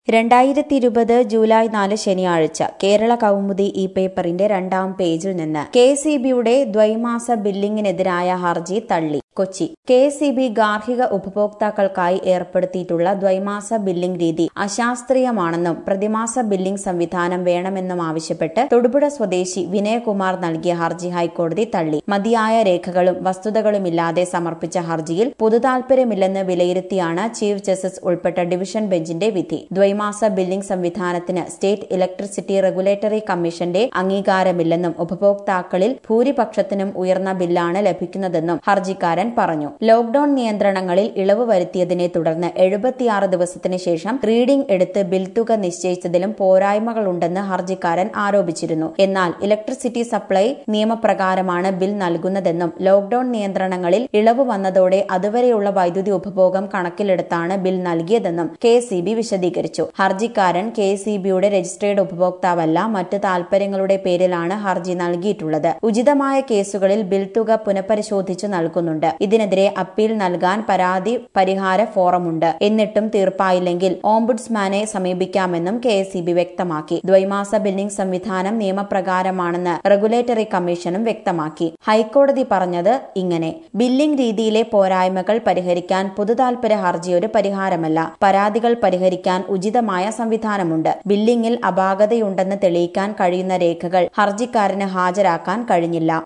രണ്ടായിരത്തി ഇരുപത് ജൂലൈ നാല് ശനിയാഴ്ച കേരള കൗമുദി ഈ പേപ്പറിന്റെ രണ്ടാം പേജിൽ നിന്ന് കെ സി ബിയുടെ ദ്വൈമാസ ബില്ലിംഗിനെതിരായ ഹർജി തള്ളി കൊച്ചി കെ സി ബി ഗാർഹിക ഉപഭോക്താക്കൾക്കായി ഏർപ്പെടുത്തിയിട്ടുള്ള ദ്വൈമാസ ബില്ലിംഗ് രീതി അശാസ്ത്രീയമാണെന്നും പ്രതിമാസ ബില്ലിംഗ് സംവിധാനം വേണമെന്നും ആവശ്യപ്പെട്ട് തൊടുപുഴ സ്വദേശി വിനയകുമാർ നൽകിയ ഹർജി ഹൈക്കോടതി തള്ളി മതിയായ രേഖകളും വസ്തുതകളുമില്ലാതെ സമർപ്പിച്ച ഹർജിയിൽ പൊതുതാൽപര്യമില്ലെന്ന് വിലയിരുത്തിയാണ് ചീഫ് ജസ്റ്റിസ് ഉൾപ്പെട്ട ഡിവിഷൻ ബെഞ്ചിന്റെ വിധി ദ്വൈമാസ ബില്ലിംഗ് സംവിധാനത്തിന് സ്റ്റേറ്റ് ഇലക്ട്രിസിറ്റി റെഗുലേറ്ററി കമ്മീഷന്റെ അംഗീകാരമില്ലെന്നും ഉപഭോക്താക്കളിൽ ഭൂരിപക്ഷത്തിനും ഉയർന്ന ബില്ലാണ് ലഭിക്കുന്നതെന്നും ഹർജിക്കാരൻ പറഞ്ഞു ലോക്ഡൌൺ നിയന്ത്രണങ്ങളിൽ ഇളവ് വരുത്തിയതിനെ തുടർന്ന് എഴുപത്തിയാറ് ദിവസത്തിന് ശേഷം റീഡിംഗ് എടുത്ത് ബിൽ തുക നിശ്ചയിച്ചതിലും പോരായ്മകളുണ്ടെന്ന് ഹർജിക്കാരൻ ആരോപിച്ചിരുന്നു എന്നാൽ ഇലക്ട്രിസിറ്റി സപ്ലൈ നിയമപ്രകാരമാണ് ബിൽ നൽകുന്നതെന്നും ലോക്ഡൌൺ നിയന്ത്രണങ്ങളിൽ ഇളവ് വന്നതോടെ അതുവരെയുള്ള വൈദ്യുതി ഉപഭോഗം കണക്കിലെടുത്താണ് ബിൽ നൽകിയതെന്നും കെ സി ബി വിശദീകരിച്ചു ഹർജിക്കാരൻ കെ സി ബിയുടെ രജിസ്ട്രേഡ് ഉപഭോക്താവല്ല മറ്റ് താൽപര്യങ്ങളുടെ പേരിലാണ് ഹർജി നൽകിയിട്ടുള്ളത് ഉചിതമായ കേസുകളിൽ ബിൽ തുക പുനഃപരിശോധിച്ചു നൽകുന്നുണ്ട് ഇതിനെതിരെ അപ്പീൽ നൽകാൻ പരാതി പരിഹാര ഫോറമുണ്ട് എന്നിട്ടും തീർപ്പായില്ലെങ്കിൽ ഓംബുഡ്സ്മാനെ സമീപിക്കാമെന്നും കെ വ്യക്തമാക്കി ദ്വൈമാസ ബില്ലിംഗ് സംവിധാനം നിയമപ്രകാരമാണെന്ന് റെഗുലേറ്ററി കമ്മീഷനും വ്യക്തമാക്കി ഹൈക്കോടതി പറഞ്ഞത് ഇങ്ങനെ ബില്ലിംഗ് രീതിയിലെ പോരായ്മകൾ പരിഹരിക്കാൻ പൊതുതാൽപര്യ ഹർജി ഒരു പരിഹാരമല്ല പരാതികൾ പരിഹരിക്കാൻ ഉചിതമായ സംവിധാനമുണ്ട് ബില്ലിംഗിൽ അപാകതയുണ്ടെന്ന് തെളിയിക്കാൻ കഴിയുന്ന രേഖകൾ ഹർജിക്കാരന് ഹാജരാക്കാൻ കഴിഞ്ഞില്ല